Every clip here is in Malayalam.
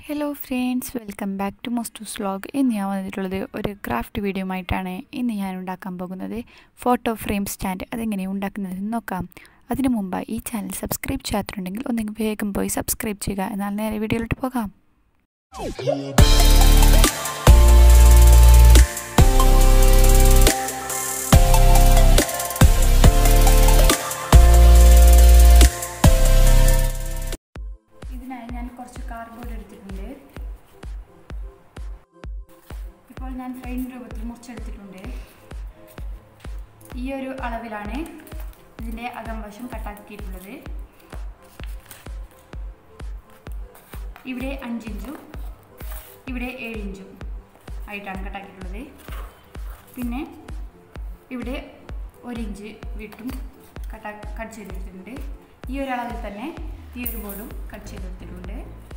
hello friends welcome back to മോസ്റ്റൂസ് വ്ലോഗ് ഇന്ന് ഞാൻ വന്നിട്ടുള്ളത് ഒരു ക്രാഫ്റ്റ് വീഡിയോ ആയിട്ടാണ് ഇന്ന് ഞാൻ ഉണ്ടാക്കാൻ പോകുന്നത് ഫോട്ടോ ഫ്രെയിം സ്റ്റാൻഡ് അതെങ്ങനെ ഉണ്ടാക്കുന്നതെന്ന് നോക്കാം അതിനു മുമ്പ് ഈ ചാനൽ സബ്സ്ക്രൈബ് ചെയ്യാത്തിട്ടുണ്ടെങ്കിൽ ഒന്നെങ്കിൽ വേഗം പോയി സബ്സ്ക്രൈബ് ചെയ്യുക എന്നാൽ നേരെ വീഡിയോയിലോട്ട് പോകാം ഇതിനായി ഞാൻ കുറച്ച് കാർഡ്ബോർഡ് എടുത്തിട്ടുണ്ട് ഇപ്പോൾ ഞാൻ ഫ്രെയിം രൂപത്തിൽ മുറിച്ചെടുത്തിട്ടുണ്ട് ഈ ഒരു അളവിലാണ് ഇതിൻ്റെ അകംവശം കട്ടാക്കിയിട്ടുള്ളത് ഇവിടെ അഞ്ചിഞ്ചും ഇവിടെ ഏഴിഞ്ചും ആയിട്ടാണ് കട്ടാക്കിയിട്ടുള്ളത് പിന്നെ ഇവിടെ ഒരിഞ്ച് വിട്ടും കട്ടാ കട്ട് ചെയ്തെടുത്തിട്ടുണ്ട് ഈ ഒരു അളവിൽ തന്നെ ഈ ഒരു ബോർഡും കട്ട് ചെയ്തെടുത്തിട്ടുണ്ട്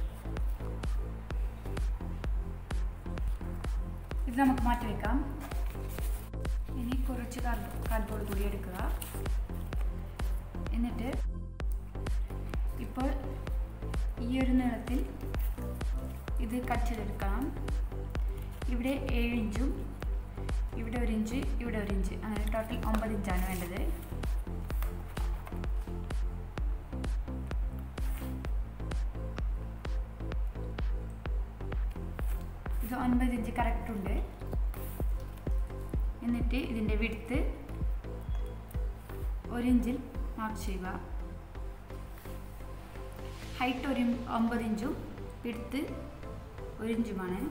ഇത് നമുക്ക് മാറ്റി വെക്കാം ഇനി കുറച്ച് കാർഡ്ബോർഡ് കൂടി എടുക്കുക എന്നിട്ട് ഇപ്പോൾ ഈ ഒരു നീളത്തിൽ ഇത് കട്ട് ചെയ്തെടുക്കണം ഇവിടെ ഏഴ് ഇഞ്ചും ഇവിടെ ഒരു ഇഞ്ച് ഇവിടെ ഒരു ഇഞ്ച് അങ്ങനെ ടോട്ടൽ ഒമ്പത് ഇഞ്ചാണ് വേണ്ടത് ഇത് ഒൻപത് ഇഞ്ച് കറക്റ്റ് ഉണ്ട് എന്നിട്ട് ഇതിൻ്റെ വിടുത്ത് ഒരു ഇഞ്ചിൽ മാർക്ക് ചെയ്യുക ഹൈറ്റ് ഒരു ഒമ്പത് ഇഞ്ചും വിടുത്ത് ഒരു ഇഞ്ചുമാണ്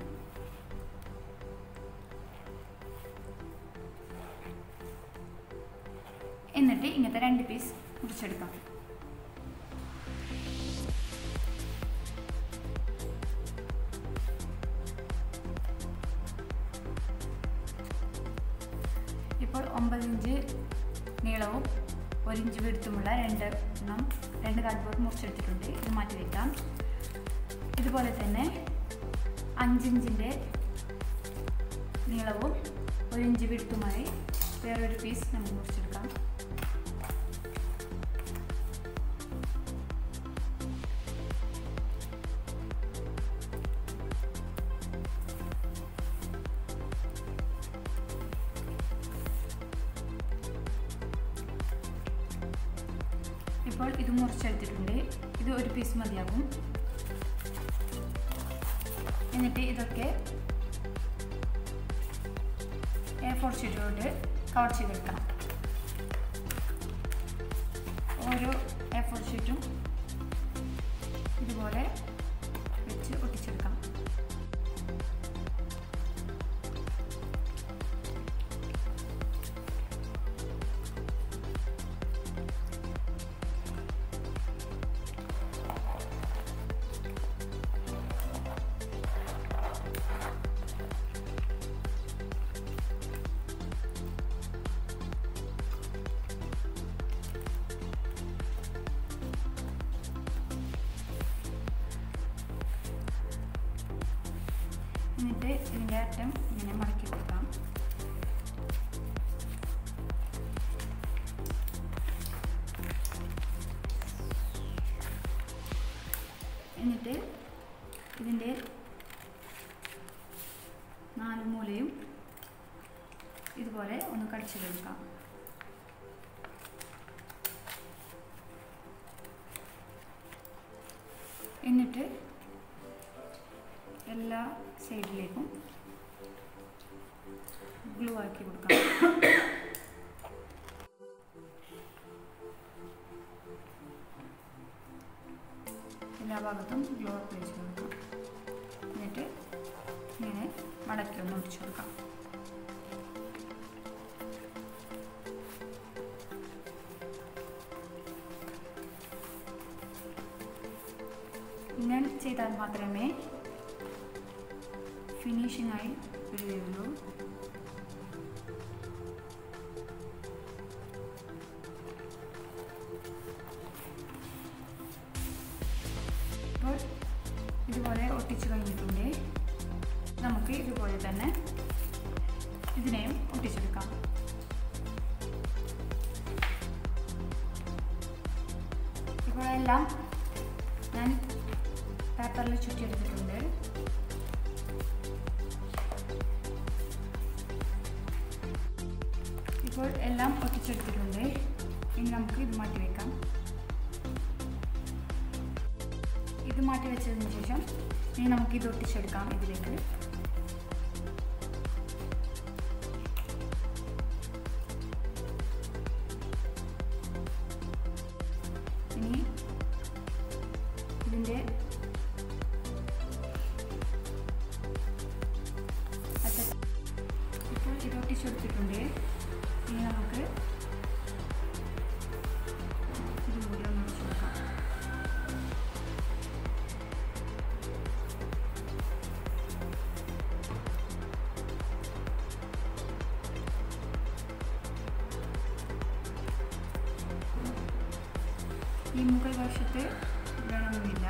എന്നിട്ട് ഇങ്ങനത്തെ രണ്ട് പീസ് മുറിച്ചെടുക്കാം ഇപ്പോൾ ഒമ്പത് ഇഞ്ച് നീളവും ഒരു ഇഞ്ച് വീഴ്ത്തുമുള്ള രണ്ട് എണ്ണം രണ്ട് കാർഡ്ബോർഡ് മുറിച്ചെടുത്തിട്ടുണ്ട് ഇത് മാറ്റി വയ്ക്കാം ഇതുപോലെ തന്നെ അഞ്ചിഞ്ചിൻ്റെ നീളവും ഒരു ഇഞ്ച് വീഴ്ത്തുമായി വേറൊരു പീസ് നമുക്ക് മുറിച്ചെടുക്കാം ഇപ്പോൾ ഇത് മുറിച്ചെടുത്തിട്ടുണ്ട് ഇത് ഒരു പീസ് മതിയാകും എന്നിട്ട് ഇതൊക്കെ എ ഫോർ ഷീറ്റോട് കവർ ചെയ്തെടുക്കണം ഓരോ എ ഫോർ ഷീറ്റും ഇതുപോലെ വെച്ച് ഒട്ടിച്ചെടുക്കാം എന്നിട്ട് ഇതിൻ്റെ അറ്റം ഇങ്ങനെ മടക്കി കൊടുക്കാം എന്നിട്ട് ഇതിൻ്റെ നാല് മൂലയും ഇതുപോലെ ഒന്ന് കടിച്ചെടുക്കാം എന്നിട്ട് എല്ലാ സൈഡിലേക്കും ഗ്ലൂ ആക്കി കൊടുക്കാം എല്ലാ ഭാഗത്തും ഗ്ലൂ അപ്ലൈ ചെയ്ത് കൊടുക്കാം എന്നിട്ട് ഇങ്ങനെ മടക്കി ഒന്ന് ഒടിച്ചു കൊടുക്കാം ഇങ്ങനെ ചെയ്താൽ മാത്രമേ ഫിനിഷിംഗ് ആയി വരികയുള്ളൂ ഇപ്പോൾ ഇതുപോലെ ഒട്ടിച്ചു കഴിഞ്ഞിട്ടുണ്ട് നമുക്ക് ഇതുപോലെ തന്നെ ഇതിനെയും ഒട്ടിച്ചെടുക്കാം ഇപ്പോൾ എല്ലാം ഞാൻ പേപ്പറിൽ ചുറ്റിയെടുത്തിട്ടുണ്ട് ഇപ്പോൾ എല്ലാം ഒട്ടിച്ചെടുത്തിട്ടുണ്ട് ഇനി നമുക്ക് ഇത് മാറ്റി വയ്ക്കാം ഇത് മാറ്റി വെച്ചതിന് ശേഷം ഇനി നമുക്ക് ഇത് ഒട്ടിച്ചെടുക്കാം ഇതിലേക്ക് ഇനി ഇതിൻ്റെ അറ്റ ഇപ്പോൾ ഇത് ഒട്ടിച്ചെടുത്തിട്ടുണ്ട് ഇനി നമുക്ക് ഇത് കൂടി ഒന്ന് ഒഴിച്ചു കൊടുക്കാം ഈ മുകൾ വശത്ത് വേണമെന്നില്ല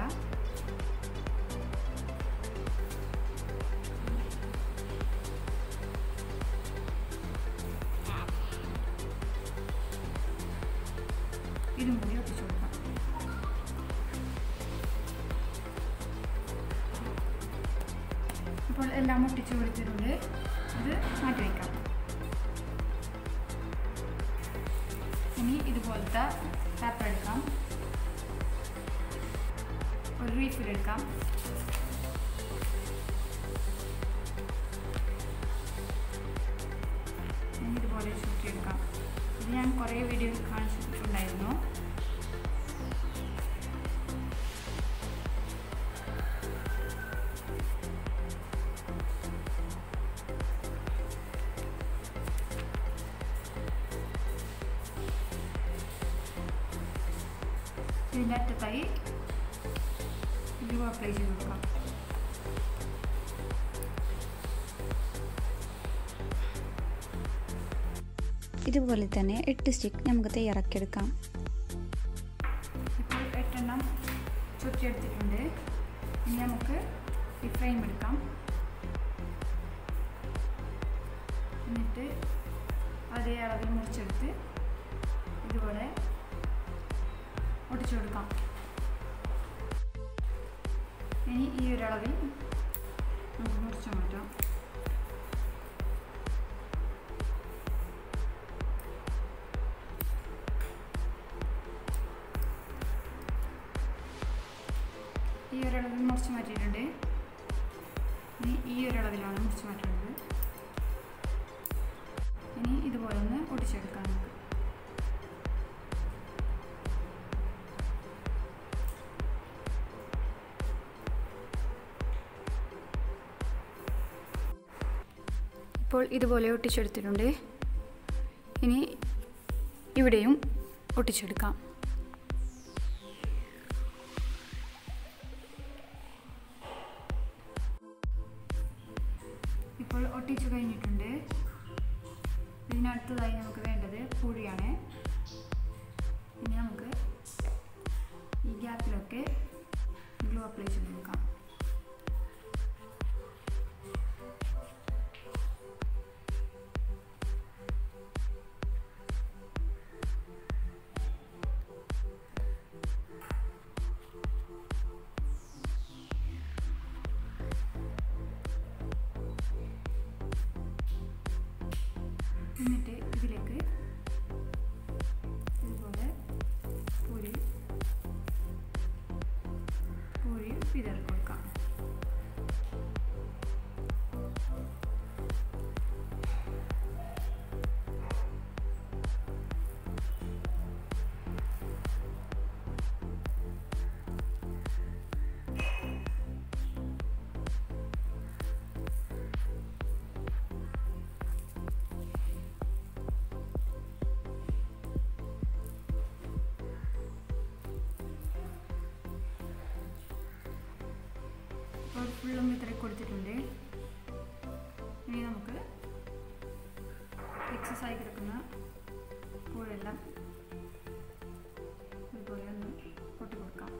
ഇതും കൂടി ഒട്ടിച്ചു കൊടുക്കാം ഇപ്പോൾ എല്ലാം ഒട്ടിച്ചു കൊടുത്തിട്ടുണ്ട് ഇത് മാറ്റി വയ്ക്കാം ഇനി ഇതുപോലത്തെ പേപ്പർ എടുക്കാം ഒരു റീഫിൽ എടുക്കാം ഇനി ഇതുപോലെ ചുറ്റിയെടുക്കാം ഇത് ഞാൻ കുറേ വീഡിയോ കാണിച്ചിട്ടുണ്ടായിരുന്നു ഇതിൻ്റെ അറ്റത്തായി ഗ്ലൂ അപ്ലൈ ചെയ്ത് കൊടുക്കാം ഇതുപോലെ തന്നെ എട്ട് സ്റ്റിക്ക് നമുക്ക് തയ്യാറാക്കിയെടുക്കാം ഇപ്പോൾ എട്ടെണ്ണം ചുറ്റിയെടുത്തിട്ടുണ്ട് ഇനി നമുക്ക് ഈ ഫ്രെയിം എടുക്കാം എന്നിട്ട് അതേ അളവിൽ മുറിച്ചെടുത്ത് ഇതുപോലെ ഒട്ടിച്ചു കൊടുക്കാം ഇനി ഈ ഒരു അളവിൽ നമുക്ക് മുറിച്ച് മാറ്റാം ഈ ഒരളവിൽ മുറിച്ച് മാറ്റിയിട്ടുണ്ട് ഇനി ഈ ഒരളവിലാണ് മുറിച്ച് മാറ്റേണ്ടത് ഇനി ഇതുപോലെ ഒന്ന് ഒട്ടിച്ചെടുക്കാം നമുക്ക് ഇപ്പോൾ ഇതുപോലെ ഒട്ടിച്ചെടുത്തിട്ടുണ്ട് ഇനി ഇവിടെയും ഒട്ടിച്ചെടുക്കാം ഇപ്പോൾ ഒട്ടിച്ചു കഴിഞ്ഞിട്ടുണ്ട് ഇതിനടുത്തതായി നമുക്ക് വേണ്ടത് പുഴിയാണ് ഇനി നമുക്ക് ഈ ഗ്യാപ്പിലൊക്കെ ഗ്ലൂ അപ്ലൈ ചെയ്ത് കൊടുക്കാം എന്നിട്ട് ഇതിലേക്ക് ഇതുപോലെ പൂരി പൂരി വിതറി കൊടുക്കാം ഇപ്പോൾ ഫുള്ളും വിതറി കൊടുത്തിട്ടുണ്ട് ഇനി നമുക്ക് എക്സസ് ആയി കിടക്കുന്ന പൂഴെല്ലാം ഇതുപോലെ ഒന്ന് കൊട്ടി കൊടുക്കാം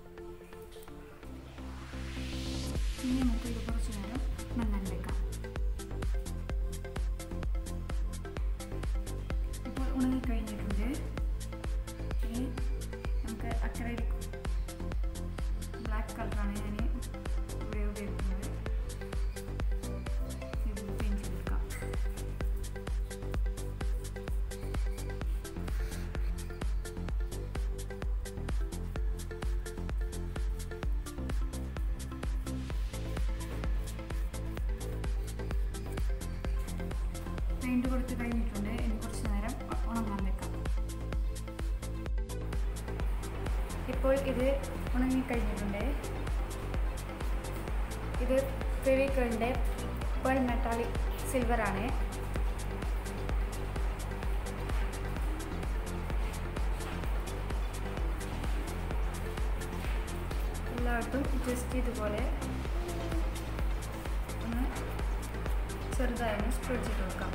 ഇനി നമുക്ക് ഇത് കുറച്ച് നേരം നന്നായി വെക്കാം ഇപ്പോൾ ഉണങ്ങി കഴിഞ്ഞിട്ടുണ്ട് ഇനി നമുക്ക് അക്രൈലിക് ബ്ലാക്ക് കളറാണ് ഞാൻ പെയിൻറ് കൊടുത്ത് കഴിഞ്ഞിട്ടുണ്ട് ഇനി കുറച്ച് നേരം ഉണങ്ങാൻ വെക്കാം ഇപ്പോൾ ഇത് ഉണങ്ങിക്കഴിഞ്ഞിട്ടുണ്ട് ഇത് ഫെവിക്കോളിൻ്റെ പേൾ മെറ്റാളിക് സിൽവർ ആണ് എല്ലായിടത്തും ജസ്റ്റ് ഇതുപോലെ ഒന്ന് ചെറുതായി ഒന്ന് സ്പ്രെഡ് ചെയ്ത് കൊടുക്കാം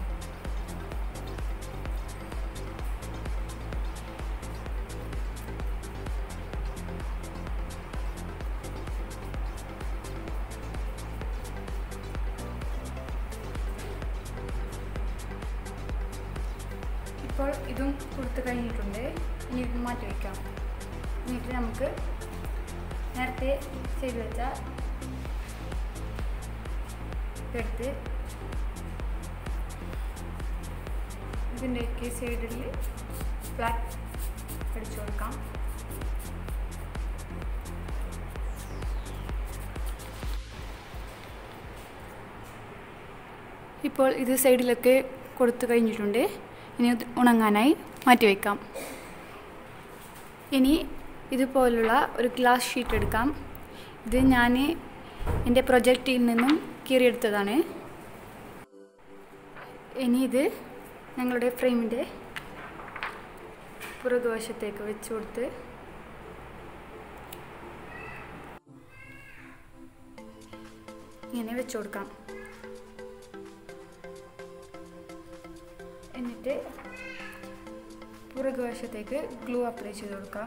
ഇപ്പോൾ ഇതും കൊടുത്തു കഴിഞ്ഞിട്ടുണ്ട് ഇനി ഇത് മാറ്റി വയ്ക്കാം എന്നിട്ട് നമുക്ക് നേരത്തെ ചെയ്ത് വെച്ച എടുത്ത് ഇതിൻ്റെയൊക്കെ സൈഡിൽ ഫ്ലാറ്റ് അടിച്ചു കൊടുക്കാം ഇപ്പോൾ ഇത് സൈഡിലൊക്കെ കൊടുത്തു കഴിഞ്ഞിട്ടുണ്ട് ഇനി ഇത് ഉണങ്ങാനായി മാറ്റി വയ്ക്കാം ഇനി ഇതുപോലുള്ള ഒരു ഗ്ലാസ് ഷീറ്റ് എടുക്കാം ഇത് ഞാൻ എൻ്റെ പ്രൊജക്റ്റിൽ നിന്നും കീറിയെടുത്തതാണ് ഇനി ഇത് ഞങ്ങളുടെ ഫ്രെയിമിൻ്റെ പുറകുവശത്തേക്ക് വെച്ച് കൊടുത്ത് ഇങ്ങനെ വെച്ച് കൊടുക്കാം എന്നിട്ട് പുറകുവശത്തേക്ക് ഗ്ലൂ അപ്ലൈ ചെയ്ത് കൊടുക്കാം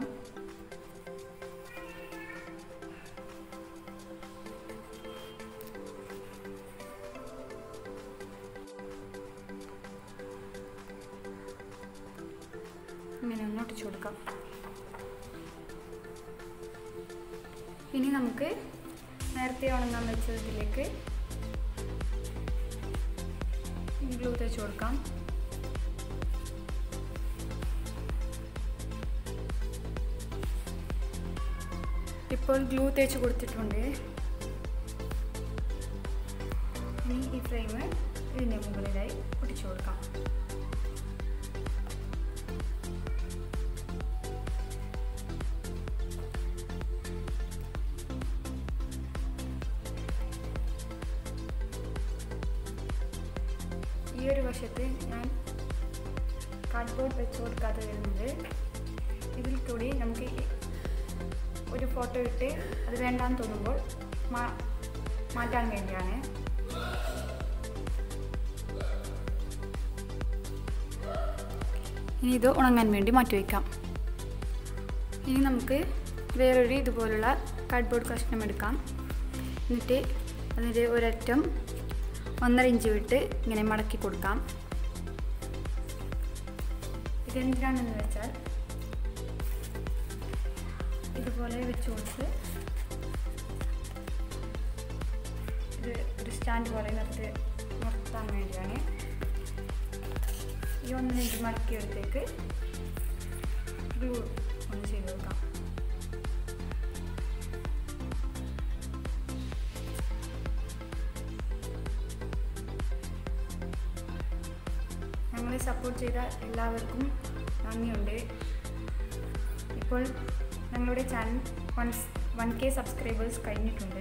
ഇങ്ങനെ ഒന്ന് ഒട്ടിച്ചു കൊടുക്കാം ഇനി നമുക്ക് നേരത്തെ ഉണങ്ങാൻ വെച്ചതിലേക്ക് ഗ്ലൂ തേച്ച് കൊടുക്കാം ഇപ്പോൾ ഗ്ലൂ തേച്ച് കൊടുത്തിട്ടുണ്ട് ഇനി ഈ ഫ്രെയിം ഇതിൻ്റെ മുകളിലായി ഒട്ടിച്ചു കൊടുക്കാം ഈ ഒരു വശത്ത് ഞാൻ കാർഡ്ബോർഡ് വെച്ച് കൊടുക്കാതെ വരുന്നത് ഇതിൽ കൂടി നമുക്ക് ഈ ഒരു ഫോട്ടോ ഇട്ട് അത് വേണ്ടാന്ന് തോന്നുമ്പോൾ മാ- മാറ്റാൻ വേണ്ടിയാണ് ഇനി ഇത് ഉണങ്ങാൻ വേണ്ടി മാറ്റി വയ്ക്കാം ഇനി നമുക്ക് വേറൊരു ഇതുപോലുള്ള കാർഡ്ബോർഡ് കഷ്ണം എടുക്കാം എന്നിട്ട് അതിൻ്റെ ഒരറ്റം ഒന്നര ഇഞ്ച് വിട്ട് ഇങ്ങനെ മടക്കി കൊടുക്കാം ഇതെന്തിനാണെന്ന് വെച്ചാൽ ഇതുപോലെ വെച്ച് കൊടുത്ത് ഇത് ഒരു സ്റ്റാൻഡ് പോലെ നിർത്തി നിർത്താൻ വേണ്ടിയാണ് ഈ ഒന്നര ഇഞ്ച് മടക്കിയെടുത്തേക്ക് ഗ്ലൂ ഒന്ന് ചെയ്ത് കൊടുക്കാം ഞങ്ങളെ സപ്പോർട്ട് ചെയ്ത എല്ലാവർക്കും നന്ദിയുണ്ട് ഇപ്പോൾ ഞങ്ങളുടെ channel one one K subscribers കഴിഞ്ഞിട്ടുണ്ട്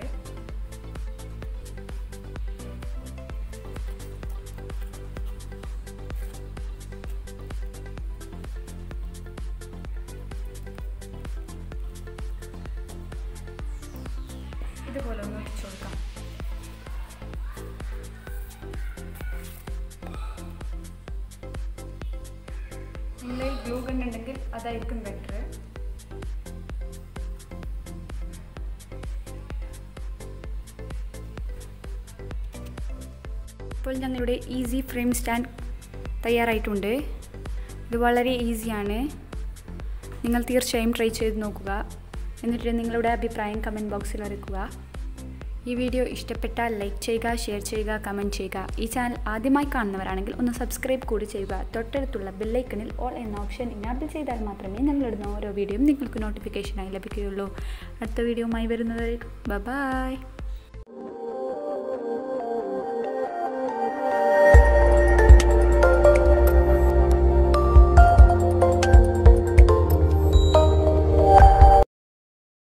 ഇതുപോലെ ഒന്ന് ഒട്ടിച്ചു കൊടുക്കാം നിങ്ങളിൽ ഗ്ലൂ ഗൺ ഉണ്ടെങ്കിൽ അതായിരിക്കും ബെറ്റർ ഇപ്പോൾ ഞങ്ങളുടെ ഈസി ഫ്രെയിം സ്റ്റാൻഡ് തയ്യാറായിട്ടുണ്ട് ഇത് വളരെ ഈസിയാണ് നിങ്ങൾ തീർച്ചയായും ട്രൈ ചെയ്ത് നോക്കുക എന്നിട്ട് നിങ്ങളുടെ അഭിപ്രായം കമൻറ്റ് ബോക്സിൽ അറിയിക്കുക ഈ വീഡിയോ ഇഷ്ടപ്പെട്ടാൽ ലൈക്ക് ചെയ്യുക ഷെയർ ചെയ്യുക കമൻറ്റ് ചെയ്യുക ഈ ചാനൽ ആദ്യമായി കാണുന്നവരാണെങ്കിൽ ഒന്ന് സബ്സ്ക്രൈബ് കൂടി ചെയ്യുക തൊട്ടടുത്തുള്ള ബെല്ലൈക്കണിൽ ഓൾ എന്ന ഓപ്ഷൻ ഇനാബിൾ ചെയ്താൽ മാത്രമേ ഞങ്ങളിടുന്ന ഓരോ വീഡിയോയും നിങ്ങൾക്ക് നോട്ടിഫിക്കേഷനായി ലഭിക്കുകയുള്ളൂ അടുത്ത വീഡിയോയുമായി വരുന്നതായിരിക്കും ബൈ